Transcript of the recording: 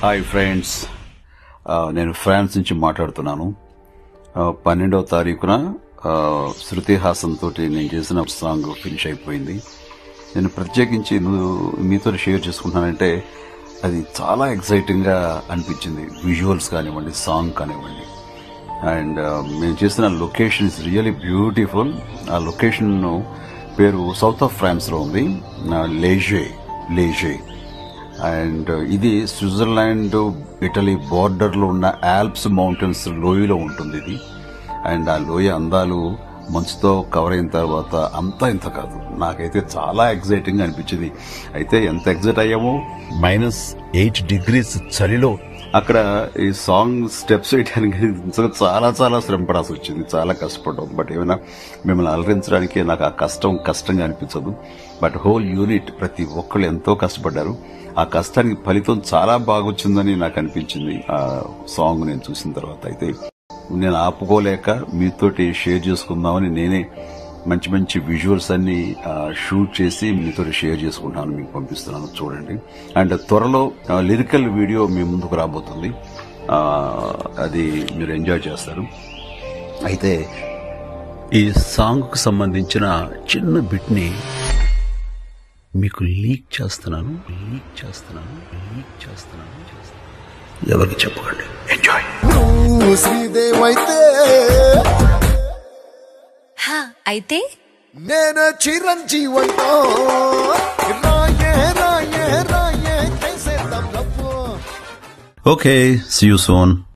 Hi friends ఆ, నేను France నుంచి మాట్లాడుతున్నాను ఆ, పన్నెండవ తారీఖున ఆ, శృతి హాసన్ తోటి నేను చేసిన సాంగ్ ఫినిష్ అయిపోయింది నేను ప్రత్యేకించి నువ్వు మీతో షేర్ చేసుకుంటున్నానంటే అది చాలా ఎక్సైటింగ్ గా అనిపించింది విజువల్స్ కానివ్వండి సాంగ్ కానివ్వండి అండ్ మేము చేసిన లొకేషన్ ఇస్ రియలీ బ్యూటిఫుల్ ఆ లొకేషన్ పేరు సౌత్ ఆఫ్ ఫ్రాన్స్ లో ఉంది లేజే లేజే అండ్ ఇది స్విట్జర్లాండ్ ఇటలీ బార్డర్ లో ఉన్న ఆల్ప్స్ మౌంటైన్స్ లోయలో ఉంటుంది ఇది అండ్ ఆ లోయ అందాలు మంచుతో కవర్ అయిన తర్వాత అంతా ఇంత కాదు నాకైతే చాలా ఎగ్జైటింగ్ గా అనిపించింది అయితే ఎంత ఎగ్జైట్ అయ్యామో మైనస్ ఎయిట్ డిగ్రీస్ చలిలో అక్కడ ఈ సాంగ్ స్టెప్స్ వేయడానికి నిజంగా చాలా చాలా శ్రమ పడాల్సి వచ్చింది చాలా కష్టపడ్డాం బట్ ఏమైనా మిమ్మల్ని అలరించడానికి నాకు ఆ కష్టం కష్టంగా అనిపించదు బట్ హోల్ యూనిట్ ప్రతి ఒక్కళ్ళు ఎంతో కష్టపడ్డారు ఆ కష్టానికి ఫలితం చాలా బాగొచ్చిందని నాకు అనిపించింది ఆ సాంగ్ నేను చూసిన తర్వాత అయితే నేను ఆపుకోలేక మీతోటి షేర్ చేసుకుందామని నేనే మంచి మంచి విజువల్స్ అన్ని ఆ, షూట్ చేసి మీతో షేర్ చేసుకుంటాను మీకు పంపిస్తున్నాను చూడండి అండ్ త్వరలో లిరికల్ వీడియో మీ ముందుకు రాబోతుంది ఆ, అది మీరు ఎంజాయ్ చేస్తారు అయితే ఈ సాంగ్ కు సంబంధించిన చిన్న బిట్ ని మీకు లీక్ చేస్తున్నాను లీక్ చేస్తున్నాను లీక్ చేస్తున్నాను చేస్తున్నాను. ఎవరికి చెప్పకండి ఎంజాయ్ నువ్వు శ్రీదేవైతే హా అయితే నేను చిరంజీవంటో రాయే రాయే రాయే చేసేద్దాం love okay see you son